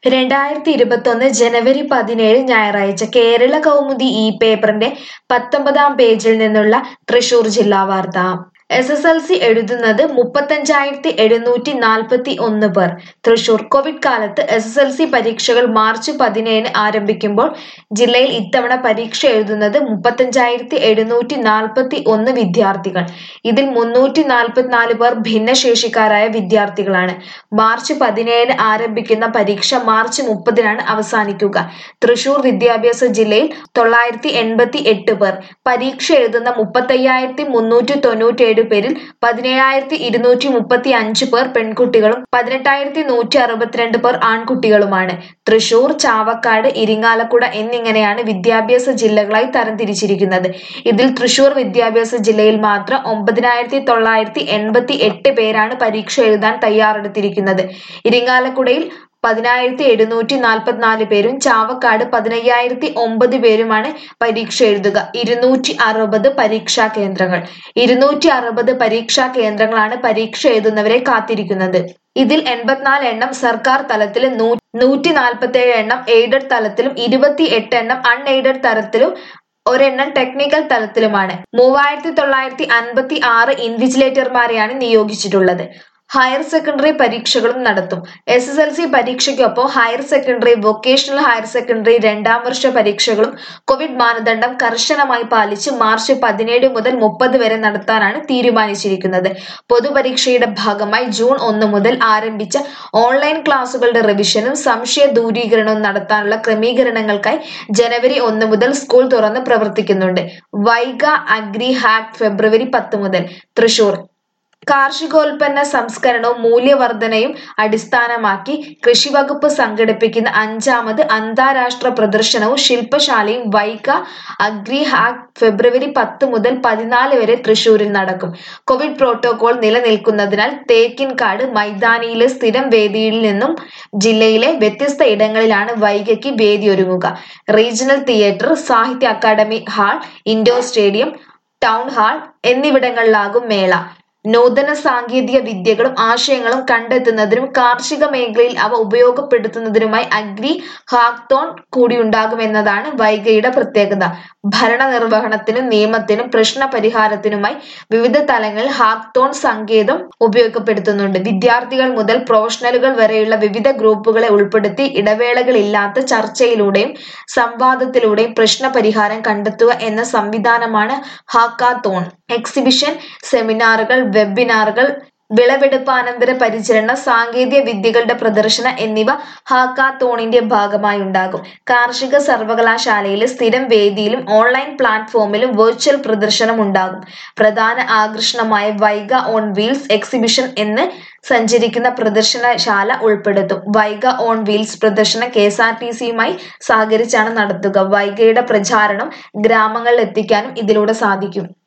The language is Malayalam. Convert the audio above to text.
രണ്ടായിരത്തി ഇരുപത്തൊന്ന് ജനുവരി പതിനേഴ് ഞായറാഴ്ച കേരള കൗമുദി ഈ പേപ്പറിന്റെ പത്തൊമ്പതാം പേജിൽ നിന്നുള്ള തൃശൂർ ജില്ലാ വാർത്ത എസ് എസ് എൽ സി എഴുതുന്നത് മുപ്പത്തഞ്ചായിരത്തി എഴുന്നൂറ്റി നാൽപ്പത്തി ഒന്ന് പേർ തൃശൂർ കോവിഡ് കാലത്ത് എസ് എസ് എൽ സി പരീക്ഷകൾ മാർച്ച് പതിനേഴിന് ആരംഭിക്കുമ്പോൾ ജില്ലയിൽ ഇത്തവണ പരീക്ഷ എഴുതുന്നത് മുപ്പത്തഞ്ചായിരത്തി എഴുന്നൂറ്റി നാൽപ്പത്തി ഒന്ന് വിദ്യാർത്ഥികൾ ഇതിൽ മുന്നൂറ്റി നാൽപ്പത്തിനാല് പേർ ഭിന്നശേഷിക്കാരായ വിദ്യാർത്ഥികളാണ് മാർച്ച് പതിനേഴിന് ആരംഭിക്കുന്ന പരീക്ഷ മാർച്ച് മുപ്പതിനാണ് അവസാനിക്കുക തൃശൂർ വിദ്യാഭ്യാസ ജില്ലയിൽ തൊള്ളായിരത്തി എൺപത്തി എട്ട് പേർ പരീക്ഷ എഴുതുന്ന മുപ്പത്തയ്യായിരത്തി മുന്നൂറ്റി തൊണ്ണൂറ്റി ഏഴ് പേരിൽ പതിനേഴായിരത്തി ഇരുന്നൂറ്റി മുപ്പത്തി അഞ്ച് പേർ പെൺകുട്ടികളും പതിനെട്ടായിരത്തി നൂറ്റി അറുപത്തിരണ്ട് പേർ ആൺകുട്ടികളുമാണ് തൃശൂർ ചാവക്കാട് ഇരിങ്ങാലക്കുട എന്നിങ്ങനെയാണ് വിദ്യാഭ്യാസ ജില്ലകളായി തരംതിരിച്ചിരിക്കുന്നത് ഇതിൽ തൃശൂർ വിദ്യാഭ്യാസ ജില്ലയിൽ മാത്രം ഒമ്പതിനായിരത്തി തൊള്ളായിരത്തി എൺപത്തി എട്ട് പേരാണ് പരീക്ഷ എഴുതാൻ തയ്യാറെടുത്തിരിക്കുന്നത് ഇരിങ്ങാലക്കുടയിൽ പതിനായിരത്തി എഴുന്നൂറ്റി നാൽപ്പത്തിനാല് പേരും ചാവക്കാട് പതിനയ്യായിരത്തി ഒമ്പത് പേരുമാണ് പരീക്ഷ എഴുതുക ഇരുന്നൂറ്റി അറുപത് പരീക്ഷാ കേന്ദ്രങ്ങൾ ഇരുന്നൂറ്റി അറുപത് പരീക്ഷാ കേന്ദ്രങ്ങളാണ് പരീക്ഷ എഴുതുന്നവരെ കാത്തിരിക്കുന്നത് ഇതിൽ എൺപത്തിനാല് എണ്ണം സർക്കാർ തലത്തിലും നൂ- നൂറ്റി നാൽപ്പത്തേഴ് എണ്ണം എയ്ഡഡ് തലത്തിലും ഇരുപത്തി എട്ട് എണ്ണം അൺഎയ്ഡഡ് തലത്തിലും ഒരെണ്ണം ടെക്നിക്കൽ തലത്തിലുമാണ് മൂവായിരത്തി തൊള്ളായിരത്തി അൻപത്തി ആറ് ഇൻവിജിലേറ്റർമാരെയാണ് നിയോഗിച്ചിട്ടുള്ളത് ഹയർ സെക്കൻഡറി പരീക്ഷകളും നടത്തും എസ് എസ് എൽ സി പരീക്ഷയ്ക്കൊപ്പം higher secondary vocational higher secondary രണ്ടാം വർഷ പരീക്ഷകളും കോവിഡ് മാനദണ്ഡം കർശനമായി പാലിച്ച് മാർച്ച് പതിനേഴ് മുതൽ മുപ്പത് വരെ നടത്താനാണ് തീരുമാനിച്ചിരിക്കുന്നത് പൊതുപരീക്ഷയുടെ ഭാഗമായി ജൂൺ ഒന്ന് മുതൽ ആരംഭിച്ച ഓൺലൈൻ ക്ലാസുകളുടെ റിവിഷനും സംശയ ദൂരീകരണവും നടത്താനുള്ള ക്രമീകരണങ്ങൾക്കായി ജനുവരി ഒന്ന് മുതൽ സ്കൂൾ തുറന്ന് പ്രവർത്തിക്കുന്നുണ്ട് വൈഗ അഗ്രി ഹാക്ക് ഫെബ്രുവരി പത്ത് മുതൽ തൃശൂർ കാർഷികോൽപ്പന്ന സംസ്കരണവും മൂല്യവർധനയും അടിസ്ഥാനമാക്കി കൃഷിവകുപ്പ് സംഘടിപ്പിക്കുന്ന അഞ്ചാമത് അന്താരാഷ്ട്ര പ്രദർശനവും ശില്പശാലയും വൈക അഗ്രി ഹാക്ക് ഫെബ്രുവരി പത്ത് മുതൽ പതിനാല് വരെ തൃശൂരിൽ നടക്കും കോവിഡ് പ്രോട്ടോകോൾ നിലനിൽക്കുന്നതിനാൽ തേക്കിൻകാട് മൈതാനിയിലെ സ്ഥിരം വേദിയിൽ നിന്നും ജില്ലയിലെ വ്യത്യസ്ത ഇടങ്ങളിലാണ് വൈകയ്ക്ക് വേദിയൊരുങ്ങുക റീജിയണൽ തിയേറ്റർ സാഹിത്യ academy hall indoor stadium town hall എന്നിവിടങ്ങളിലാകും മേള നൂതന സാങ്കേതിക വിദ്യകളും ആശയങ്ങളും കണ്ടെത്തുന്നതിനും കാർഷിക മേഖലയിൽ അവ ഉപയോഗപ്പെടുത്തുന്നതിനുമായി അഗ്രി ഹാക്തോൺ കൂടി ഉണ്ടാകുമെന്നതാണ് വൈഗയുടെ പ്രത്യേകത ഭരണ നിർവഹണത്തിനും നിയമത്തിനും പ്രശ്ന പരിഹാരത്തിനുമായി വിവിധ തലങ്ങളിൽ ഹാക്തോൺ സങ്കേതം ഉപയോഗപ്പെടുത്തുന്നുണ്ട് വിദ്യാർത്ഥികൾ മുതൽ പ്രൊഫഷണലുകൾ വരെയുള്ള വിവിധ ഗ്രൂപ്പുകളെ ഉൾപ്പെടുത്തി ഇടവേളകളില്ലാത്ത ചർച്ചയിലൂടെയും സംവാദത്തിലൂടെയും പ്രശ്ന പരിഹാരം കണ്ടെത്തുക എന്ന സംവിധാനമാണ് ഹാക്കാത്തോൺ എക്സിബിഷൻ സെമിനാറുകൾ വെബിനാറുകൾ വിളവെടുപ്പാനന്തര പരിചരണ സാങ്കേതിക വിദ്യകളുടെ പ്രദർശന എന്നിവ ഹാക്കാത്തോണിന്റെ ഭാഗമായി ഉണ്ടാകും കാർഷിക സർവകലാശാലയിലെ സ്ഥിരം വേദിയിലും ഓൺലൈൻ പ്ലാറ്റ്ഫോമിലും വെർച്വൽ പ്രദർശനം ഉണ്ടാകും പ്രധാന ആകർഷണമായ വൈഗ ഓൺ വീൽസ് എക്സിബിഷൻ എന്ന് സഞ്ചരിക്കുന്ന പ്രദർശനശാല ഉൾപ്പെടുത്തും വൈഗ ഓൺ വീൽസ് പ്രദർശനം കെ എസ് ആർ ടി സിയുമായി സഹകരിച്ചാണ് നടത്തുക വൈഗയുടെ പ്രചാരണം ഗ്രാമങ്ങളിൽ എത്തിക്കാനും ഇതിലൂടെ സാധിക്കും